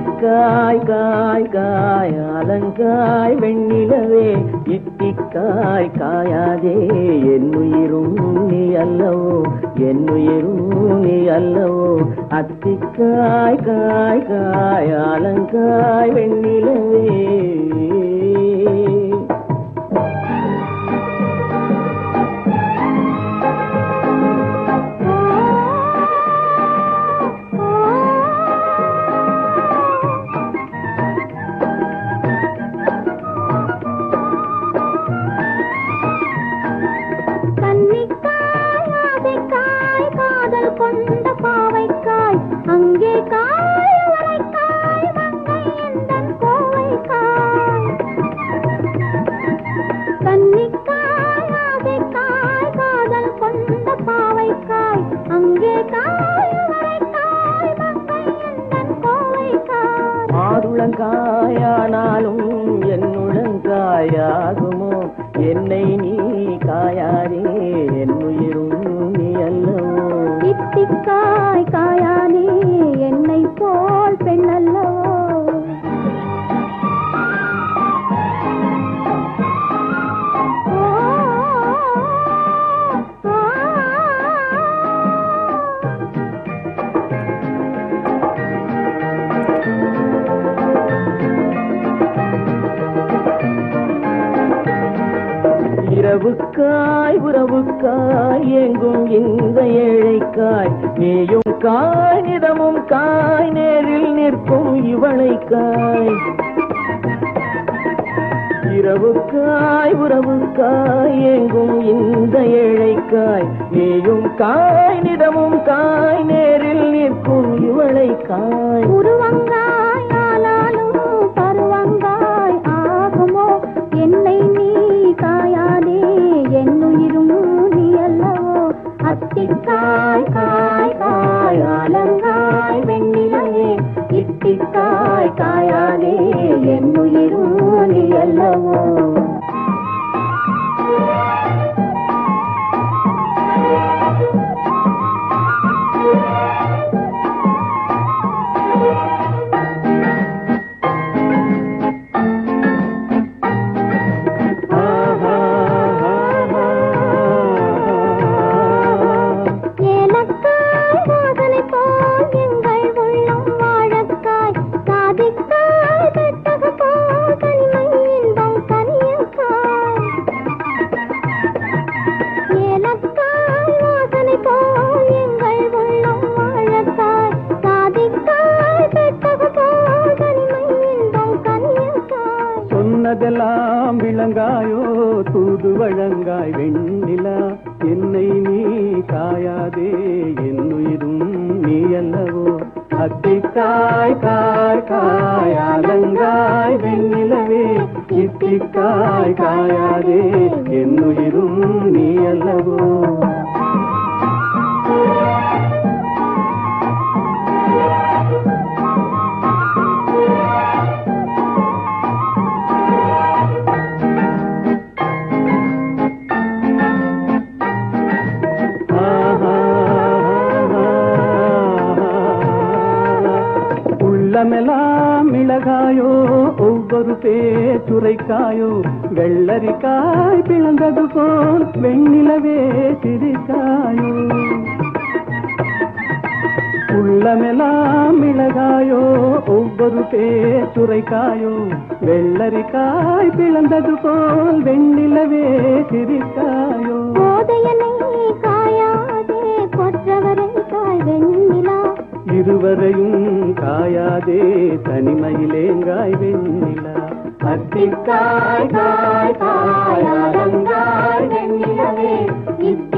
இத்திக்காய் காய் காய் அலங்காய் வெண்ணிலவே இத்திக்காய் காயாதே என்னுயிரும் நீ அல்லவோ என்னுயிரும் நீ அல்லவோ அத்திக்காய் காய் காய் அலங்காய் வெண்ணிலவே கன்னிக்காய் ஆசைக்காய் காதல் கொண்ட பாவைக்காய் அங்கே காய் அவரைக்காய் மங்கை எந்தன் கோவைக்காய் கன்னிக்காய் ஆசைக்காய் காதல் கொண்ட பாவைக்காய் அங்கே காய் அவரைக்காய் மங்கை எந்தன் கோவைக்காய் மாதுளங்காயானாலும் என்னுளங்காயாகுமோ என்னை நீ காயாதே என்னுயிரும் நீ அல்லவோ இத்திக்காய் காயானே என்னை போல் பெண்ணல்லவோ ஓ, ஆ, இரவுக்காய் உறவுக்காய் எங்கும் இந்த ஏழைக்காய் நீயும் காய் நிதமும் காய் நேரில் நிற்கும் இவளைக்காய் இரவுக்காய் உறவுக்காய் எங்கும் இந்த ஏழைக்காய் நீயும் காய் நிதமும் காய் நேரில் நிற்கும் இவளைக்காய் உருவங்காய் ஆனாலும் பருவங்காய் ஆகுமோ என்னை நீ காயாதே என்னுயிரும் நீ அல்லவோ அத்திக்காய் காய் காய் ஆலங்காய் வெண்ணிலையே இத்திக்காய் காயாதே என்னுயிரும் நீ அல்லவோ ஏலக்காய் வாசனை போல் எங்கள் உள்ளம் வாழக்காய் சாதிக்காய் பெட்டக போல் தனிமை இன்பம் கனியக்காய் ஏலக்காய் வாசனை போல் எங்கள் உள்ளம் வாழக்காய் சாதிக்காய் பெட்டக போல் தனிமை இன்பம் கனியக்காய் சொன்னதெல்லாம் விளங்காயோ தூது வழங்காய் வெண்ணிலா என்னை நீ காயாதே என்னுயிரும் நீ அல்லவோ அத்திக்காய் காய் காய் அலங்காய் வெண்ணிலவே இத்திக்காய் காயாதே என்னுயிரும் நீ அல்லவோ உள்ளமெல்லாம் மிளகாயோ ஒவ்வொரு பேச்சுரைக்காயோ வெள்ளரிக்காய் பிளந்தது போல் வெண்ணிலவே சிரிக்காயோ உள்ளமெல்லாம் மிளகாயோ ஒவ்வொரு பேச்சுரைக்காயோ வெள்ளரிக்காய் பிளந்தது போல் வெண்ணிலவே சிரிக்காயோ போதையனை காயாதே கொற்றவரை காய் வெண்ணிலா இருவரையும் காயாதே தனிமையிலேங்காய் வெண்ணிலா அத்திக்காய் காய் காய் அலங்காய் வெண்ணிலவே இத்தி